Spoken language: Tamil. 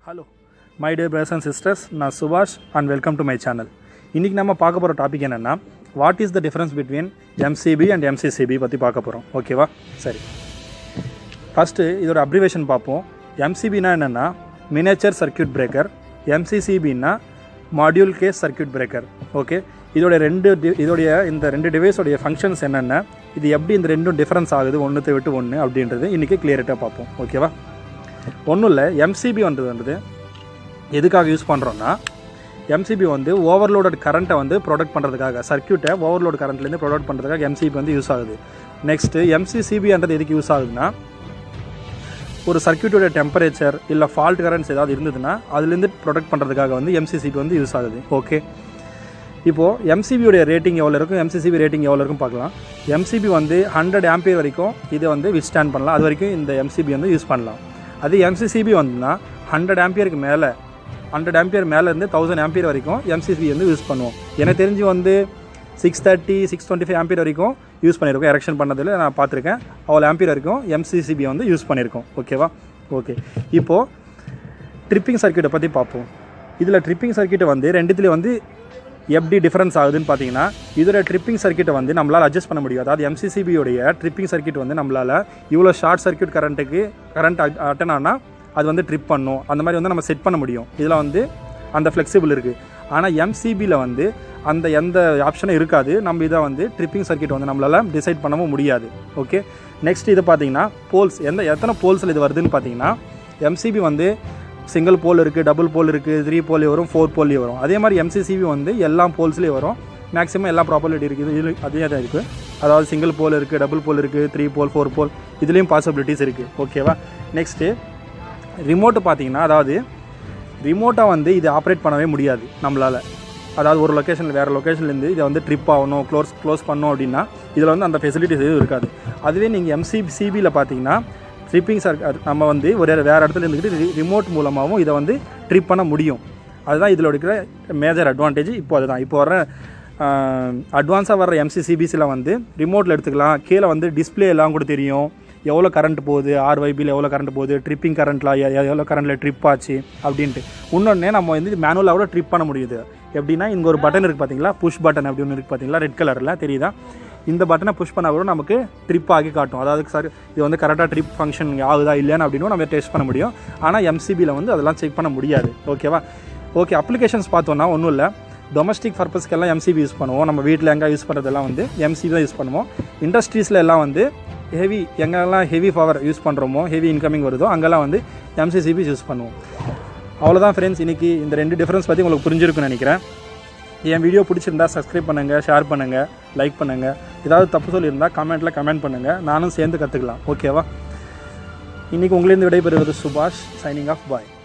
hello my dear brothers and sisters நான் Subash and welcome to my channel இன்றைக்கி நம்ம பார்க்க போகிற டாபிக் என்னென்னா what is the difference between MCB and MCCB பற்றி பார்க்க போகிறோம் ஓகேவா சரி ஃபஸ்ட்டு இதோட அப்ரிவேஷன் பார்ப்போம் எம்சிபினா என்னென்னா மினேச்சர் சர்க்யூட் பிரேக்கர் எம்சிசிபின்னா module case circuit breaker okay இதோட ரெண்டு di- இதோடைய இந்த ரெண்டு டிவைஸோடைய ஃபங்க்ஷன்ஸ் என்னென்ன இது எப்படி இந்த ரெண்டும் டிஃப்ரென்ஸ் ஆகுது ஒன்றுத்தை விட்டு ஒன்று அப்படின்றது இன்றைக்கி கிளியரிட்டாக பார்ப்போம் ஓகேவா ஒன்றும் இல்லை எம்சிபி வந்தது வந்து எதுக்காக யூஸ் பண்ணுறோன்னா எம்சிபி வந்து ஓவர்லோடட் கரண்ட்டை வந்து ப்ரொடக்ட் பண்ணுறதுக்காக சர்க்யூட்டை ஓவர்லோட் கரண்ட்லேருந்து ப்ரொடக்ட் பண்ணுறதுக்காக எம்சிபி வந்து யூஸ் ஆகுது நெக்ஸ்ட்டு எம்சிசிபின்றது எதுக்கு யூஸ் ஆகுதுன்னா ஒரு சர்க்யூட்டோட டெம்பரேச்சர் இல்லை ஃபால்ட் கரண்ட்ஸ் ஏதாவது இருந்ததுன்னா அதுலேருந்து ப்ரொடெக்ட் பண்ணுறதுக்காக வந்து எம்சிசிபி வந்து யூஸ் ஆகுது ஓகே இப்போது எம்சிபியோடைய ரேட்டிங் எவ்வளோ இருக்கும் எம்சிசிபி ரேட்டிங் எவ்வளோ இருக்கும் பார்க்கலாம் எம்சிபி வந்து ஹண்ட்ரட் ஆம்பியர் வரைக்கும் இதை வந்து விஸ்டாண்ட் பண்ணலாம் அது வரைக்கும் இந்த எம்சிபி வந்து யூஸ் பண்ணலாம் அது எம்சிசிபி வந்துன்னா ஹண்ட்ரட் ஆம்பியருக்கு மேலே ஹண்ட்ரட் ஆம்பியர் மேலே இருந்து தௌசண்ட் ஆம்பியர் வரைக்கும் எம்சிசிபி வந்து யூஸ் பண்ணுவோம் எனக்கு தெரிஞ்சு வந்து six thirty six twenty five ampere வரைக்கும் யூஸ் பண்ணியிருக்கோம் எரெக்ஷன் பண்ணதில் நான் பார்த்துருக்கேன் அவ்வளோ ஆம்பியர் வரைக்கும் எம்சிசிபி வந்து யூஸ் பண்ணியிருக்கோம் ஓகேவா ஓகே இப்போது ட்ரிப்பிங் சர்க்யூட்டை பற்றி பார்ப்போம் இதில் ட்ரிப்பிங் சர்க்யூட்டை வந்து ரெண்டுத்துலேயும் வந்து எப்படி டிஃப்ரென்ஸ் ஆகுதுன்னு பார்த்தீங்கன்னா இதோட ட்ரிப்பிங் சர்க்யூட்டை வந்து நம்மளால் அட்ஜஸ்ட் பண்ண முடியும் அதாவது எம்சிசிபியோடைய ட்ரிப்பிங் சர்க்யூட் வந்து நம்மளால் இவ்வளோ ஷார்ட் சர்க்யூட் கரண்ட்டுக்கு கரண்ட் அட்டன் ஆனால் அது வந்து ட்ரிப் பண்ணும் அந்த மாதிரி வந்து நம்ம செட் பண்ண முடியும் இதில் வந்து அந்த ஃப்ளெக்சிபிள் இருக்குது ஆனால் எம்சிபியில் வந்து அந்த எந்த ஆப்ஷனும் இருக்காது நம்ம இதை வந்து ட்ரிப்பிங் சர்க்யூட் வந்து நம்மளால் டிசைட் பண்ணவும் முடியாது ஓகே நெக்ஸ்ட் இது பார்த்தீங்கன்னா போல்ஸ் எந்த எத்தனை போல்ஸில் இது வருதுன்னு பார்த்தீங்கன்னா எம்சிபி வந்து சிங்கிள் போல் இருக்குது டபுள் போல் இருக்குது த்ரீ போல் வரும் ஃபோர் போல்லையும் வரும் அதே மாதிரி எம்சிசிபி வந்து எல்லா போல்ஸ்லேயும் வரும் மேக்ஸிமம் எல்லா ப்ராப்பர்ட்டி இருக்குது இது அதே தான் இருக்குது அதாவது சிங்கிள் போல் இருக்குது டபுள் போல் இருக்குது த்ரீ போல் ஃபோர் போல் இதுலேயும் பாசிபிலிட்டிஸ் இருக்குது ஓகேவா நெக்ஸ்ட்டு ரிமோட்டு பார்த்தீங்கன்னா அதாவது ரிமோட்டாக வந்து இது ஆப்ரேட் பண்ணவே முடியாது நம்மளால் அதாவது ஒரு லொக்கேஷனில் வேறு லொக்கேஷன்லேருந்து இதை வந்து ட்ரிப் ஆகணும் க்ளோஸ் க்ளோஸ் பண்ணோம் அப்படின்னா இதில் வந்து அந்த ஃபெசிலிட்டிஸ் எதுவும் இருக்காது அதுவே நீங்கள் எம்சி சிபியில் பார்த்தீங்கன்னா ட்ரிப்பிங் சர்க் நம்ம வந்து ஒரு வேறு இடத்துல இருந்துக்கிட்டு ரிமோட் மூலமாகவும் இதை வந்து ட்ரிப் பண்ண முடியும் அதுதான் இதில் இருக்கிற மேஜர் அட்வான்டேஜ் இப்போ அதுதான் இப்போ வர அட்வான்ஸாக வர எம்சிசிபிஸில் வந்து ரிமோட்டில் எடுத்துக்கலாம் கீழே வந்து டிஸ்ப்ளே எல்லாம் கூட தெரியும் எவ்வளோ கரண்ட் போகுது ஆர்வைபியில் எவ்வளோ கரண்ட் போகுது ட்ரிப்பிங் கரண்ட்டில் எவ்வளோ கரண்ட்டில் ட்ரிப் ஆச்சு அப்படின்ட்டு இன்னொன்று நம்ம வந்து மேனுவலாக கூட ட்ரிப் பண்ண முடியுது எப்படின்னா இங்கே ஒரு பட்டன் இருக்குது பார்த்தீங்களா புஷ் பட்டன் அப்படி ஒன்று இருக்குது பார்த்தீங்களா ரெட் கலரில் தெரியுதா இந்த பட்டனை புஷ் பண்ணால் கூட நமக்கு ட்ரிப் ஆகி காட்டும் அதாவது சார் இது வந்து கரெக்டாக ட்ரிப் ஃபங்க்ஷன் ஆகுதா இல்லையான்னு அப்படின்னு நம்ம டெஸ்ட் பண்ண முடியும் ஆனால் எம்சிபியில் வந்து அதெல்லாம் செக் பண்ண முடியாது ஓகேவா ஓகே அப்ளிகேஷன்ஸ் பார்த்தோன்னா ஒன்றும் இல்லை டொமஸ்டிக் பர்பஸ்க்கெல்லாம் எம்சிபி யூஸ் பண்ணுவோம் நம்ம வீட்டில் எங்கே யூஸ் பண்ணுறதெல்லாம் வந்து எம்சிபி தான் யூஸ் பண்ணுவோம் இண்டஸ்ட்ரீஸில் எல்லாம் வந்து ஹெவி எங்கெல்லாம் ஹெவி பவர் யூஸ் பண்ணுறோமோ ஹெவி இன்கமிங் வருதோ அங்கெல்லாம் வந்து எம்சிசிபி யூஸ் பண்ணுவோம் அவ்வளோதான் ஃப்ரெண்ட்ஸ் இன்றைக்கி இந்த ரெண்டு டிஃப்ரென்ஸ் பற்றி உங்களுக்கு புரிஞ்சிருக்குன்னு நினைக்கிறேன் என் வீடியோ பிடிச்சிருந்தா சப்ஸ்கிரைப் பண்ணுங்கள் ஷேர் பண்ணுங்கள் லைக் பண்ணுங்கள் ஏதாவது தப்பு சொல்லியிருந்தால் கமெண்ட்டில் கமெண்ட் பண்ணுங்கள் நானும் சேர்ந்து கற்றுக்கலாம் ஓகேவா இன்றைக்கி உங்களிருந்து விடைபெறுவது சுபாஷ் சைனிங் ஆஃப் பாய்